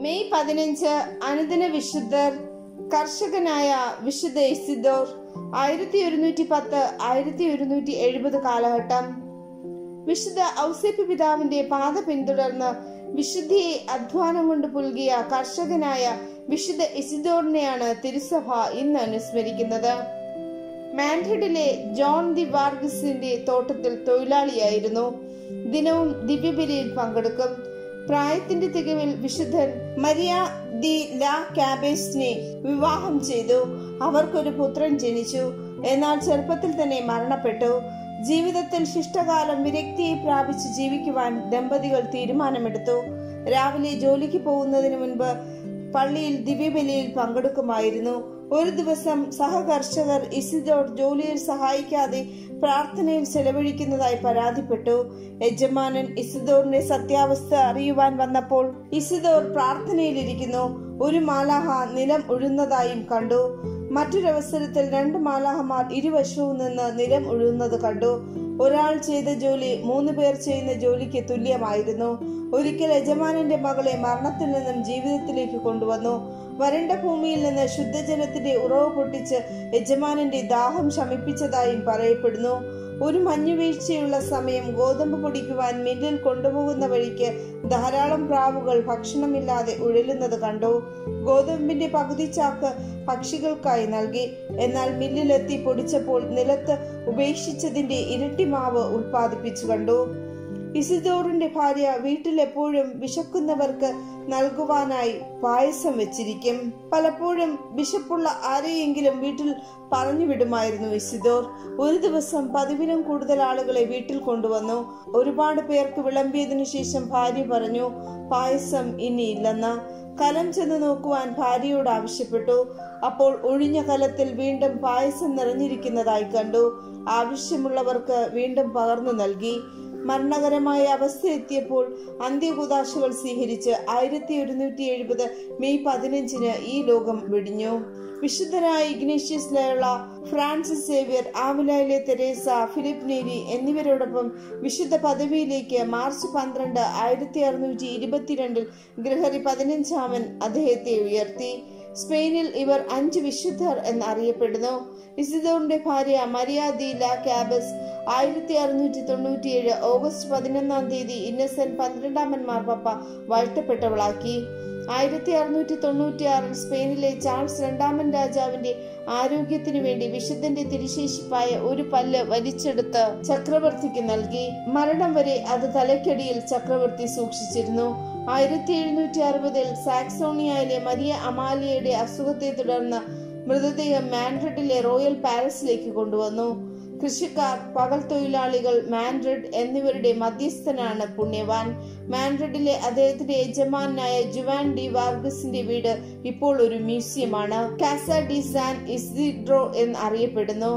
May പതിനഞ്ച് അനുദിന വിശുദ്ധർ കർഷകനായ വിശുദ്ധ ഇസിദോർ ആയിരത്തി ഒരുന്നൂറ്റി പത്ത് ആയിരത്തി ഒരുന്നൂറ്റി എഴുപത് കാലഘട്ടം വിശുദ്ധ ഔസേപ്പ് പിതാവിന്റെ പാത പിന്തുടർന്ന് വിശുദ്ധിയെ അധ്വാനം കൊണ്ട് പുൽകിയ കർഷകനായ വിശുദ്ധ ഇസിദോറിനെയാണ് തിരുസഭ ഇന്ന് അനുസ്മരിക്കുന്നത് മാൻഡ്രിഡിലെ ജോൺ ദി വാർഗസിന്റെ തോട്ടത്തിൽ തൊഴിലാളിയായിരുന്നു ദിനവും ദിവ്യബലിയിൽ പങ്കെടുക്കും പ്രായത്തിന്റെ തികവിൽ വിശുദ്ധൻ മരിയ ദി ലാ കാബേസിനെ വിവാഹം ചെയ്തു അവർക്കൊരു പുത്രൻ ജനിച്ചു എന്നാൽ ചെറുപ്പത്തിൽ തന്നെ മരണപ്പെട്ടു ജീവിതത്തിൽ ശിഷ്ടകാലം വിരക്തിയെ പ്രാപിച്ച് ജീവിക്കുവാൻ ദമ്പതികൾ തീരുമാനമെടുത്തു രാവിലെ ജോലിക്ക് പോകുന്നതിന് മുൻപ് പള്ളിയിൽ ദിവ്യബലിയിൽ പങ്കെടുക്കുമായിരുന്നു ഒരു ദിവസം സഹകർഷകർ ഇസിദോർ ജോലിയിൽ സഹായിക്കാതെ പ്രാർത്ഥനയിൽ ചെലവഴിക്കുന്നതായി പരാതിപ്പെട്ടു യജമാനൻ ഇസിദോറിന്റെ സത്യാവസ്ഥ അറിയുവാൻ വന്നപ്പോൾ ഇസിദോർ പ്രാർത്ഥനയിലിരിക്കുന്നു ഒരു മാലാഹ നിലം ഉഴുന്നതായും കണ്ടു മറ്റൊരവസരത്തിൽ രണ്ട് മാലാഹമാർ ഇരുവശവും നിന്ന് നിലം ഉഴുന്നത് കണ്ടു ഒരാൾ ചെയ്ത ജോലി മൂന്ന് പേർ ചെയ്യുന്ന ജോലിക്ക് തുല്യമായിരുന്നു ഒരിക്കൽ യജമാനന്റെ മകളെ മരണത്തിൽ നിന്നും ജീവിതത്തിലേക്ക് കൊണ്ടുവന്നു വരണ്ട ഭൂമിയിൽ നിന്ന് ശുദ്ധജലത്തിന്റെ ഉറവ് പൊട്ടിച്ച് യജമാനന്റെ ദാഹം ശമിപ്പിച്ചതായും പറയപ്പെടുന്നു ഒരു മഞ്ഞുവീഴ്ചയുള്ള സമയം ഗോതമ്പ് പൊടിക്കുവാൻ മില്ലിൽ കൊണ്ടുപോകുന്ന വഴിക്ക് ധാരാളം പ്രാവുകൾ ഭക്ഷണമില്ലാതെ ഉഴലുന്നത് കണ്ടു ഗോതമ്പിന്റെ പകുതി ചാക്ക് പക്ഷികൾക്കായി നൽകി എന്നാൽ മില്ലിലെത്തി പൊടിച്ചപ്പോൾ നിലത്ത് ഉപേക്ഷിച്ചതിന്റെ ഇരട്ടി മാവ് ഉൽപ്പാദിപ്പിച്ചു കണ്ടു ഇസിദോറിന്റെ ഭാര്യ വീട്ടിൽ എപ്പോഴും വിശക്കുന്നവർക്ക് നൽകുവാനായി പായസം വെച്ചിരിക്കും പലപ്പോഴും വിശപ്പുള്ള ആരെയെങ്കിലും വീട്ടിൽ പറഞ്ഞു വിടുമായിരുന്നു ഇസിദോർ ഒരു ദിവസം പതിവിലും കൂടുതൽ ആളുകളെ വീട്ടിൽ കൊണ്ടുവന്നു ഒരുപാട് പേർക്ക് വിളമ്പിയതിനു ശേഷം ഭാര്യ പറഞ്ഞു പായസം ഇനിയില്ലെന്ന് കലം ചെന്ന് നോക്കുവാൻ ഭാര്യയോട് ആവശ്യപ്പെട്ടു അപ്പോൾ ഒഴിഞ്ഞ കലത്തിൽ വീണ്ടും പായസം നിറഞ്ഞിരിക്കുന്നതായി കണ്ടു ആവശ്യമുള്ളവർക്ക് വീണ്ടും പകർന്നു നൽകി മരണകരമായ അവസ്ഥ എത്തിയപ്പോൾ അന്ത്യകുദാശകൾ സ്വീകരിച്ച് ആയിരത്തി ഒരുന്നൂറ്റി എഴുപത് മെയ് പതിനഞ്ചിന് ഈ ലോകം വെടിഞ്ഞു വിശുദ്ധരായ ഇഗ്നേഷ്യസ് ലയുള്ള ഫ്രാൻസിസ് സേവ്യർ ആവിലയിലെ തെരേസ ഫിലിപ്പ് നേരി എന്നിവരോടൊപ്പം വിശുദ്ധ പദവിയിലേക്ക് മാർച്ച് പന്ത്രണ്ട് ആയിരത്തി അറുന്നൂറ്റി ഇരുപത്തിരണ്ടിൽ ഗ്രഹറി പതിനഞ്ചാമൻ അദ്ദേഹത്തെ ഉയർത്തി സ്പെയിനിൽ ഇവർ അഞ്ച് വിശുദ്ധർ എന്നറിയപ്പെടുന്നു ഇസിദോറിന്റെ ഭാര്യ മരിയ ദി ലാ കാബസ് ആയിരത്തി അറുന്നൂറ്റി തൊണ്ണൂറ്റിയേഴ് ഓഗസ്റ്റ് പതിനൊന്നാം തീയതി ഇന്നസെന്റ് പന്ത്രണ്ടാമൻ മാർപ്പാപ്പ വാഴ്ത്തപ്പെട്ടവളാക്കി ആയിരത്തി അറുന്നൂറ്റി തൊണ്ണൂറ്റിയാറിൽ സ്പെയിനിലെ ചാൾസ് രണ്ടാമൻ രാജാവിന്റെ ആരോഗ്യത്തിനു വേണ്ടി വിശുദ്ധന്റെ തിരുശേഷിപ്പായ ഒരു പല്ല് വലിച്ചെടുത്ത് ചക്രവർത്തിക്ക് നൽകി മരണം വരെ അത് തലയ്ക്കടിയിൽ ചക്രവർത്തി സൂക്ഷിച്ചിരുന്നു ആയിരത്തി എഴുന്നൂറ്റി അറുപതിൽ സാക്സോണിയയിലെ മരിയ അമാലിയയുടെ അസുഖത്തെ തുടർന്ന് മൃതദേഹം മാൻഡ്രിഡിലെ റോയൽ പാലസിലേക്ക് കൊണ്ടുവന്നു കൃഷിക്കാർ പകൽ തൊഴിലാളികൾ മാൻഡ്രിഡ് എന്നിവരുടെ മധ്യസ്ഥനാണ് പുണ്യവാൻ മാൻഡ്രിഡിലെ അദ്ദേഹത്തിന്റെ യജമാനായ ജുവാൻ ഡി വാർഗസിന്റെ വീട് ഇപ്പോൾ ഒരു മ്യൂസിയമാണ് കാസ ഡി സാൻ ഇസിഡ്രോ എന്ന് അറിയപ്പെടുന്നു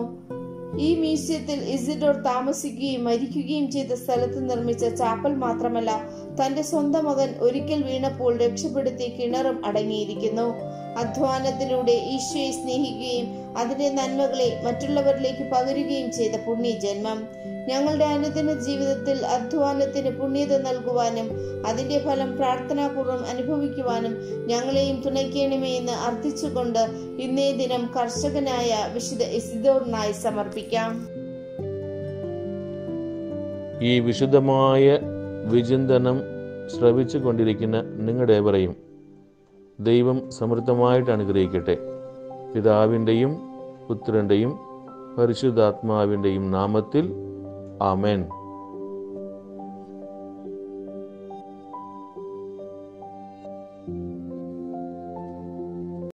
ഈ മ്യൂസിയത്തിൽ ഇസിഡോർ താമസിക്കുകയും മരിക്കുകയും ചെയ്ത സ്ഥലത്ത് നിർമ്മിച്ച ചാപ്പൽ മാത്രമല്ല തന്റെ സ്വന്തം മകൻ ഒരിക്കൽ വീണപ്പോൾ രക്ഷപ്പെടുത്തിയ കിണറും അടങ്ങിയിരിക്കുന്നു അധ്വാനത്തിലൂടെ ഈശോയെ സ്നേഹിക്കുകയും അതിന്റെ നന്മകളെ മറ്റുള്ളവരിലേക്ക് പകരുകയും ചെയ്ത പുണ്യ ജന്മം ഞങ്ങളുടെ അനുദിന ജീവിതത്തിൽ അധ്വാനത്തിന് പുണ്യത നൽകുവാനും അതിന്റെ ഫലം പ്രാർത്ഥനാപൂർവ്വം അനുഭവിക്കുവാനും ഞങ്ങളെയും തുണയ്ക്കണമേ എന്ന് അർത്ഥിച്ചുകൊണ്ട് ഇന്നേ ദിനം കർഷകനായ വിശുദ്ധ ഇസിദോറിനായി സമർപ്പിക്കാം ഈ വിശുദ്ധമായ വിചിന്തനം ശ്രവിച്ചു കൊണ്ടിരിക്കുന്ന നിങ്ങളുടെവരെയും ദൈവം സമൃദ്ധമായിട്ട് അനുഗ്രഹിക്കട്ടെ പിതാവിൻ്റെയും പുത്രൻ്റെയും പരിശുദ്ധാത്മാവിൻ്റെയും നാമത്തിൽ ആമേൻ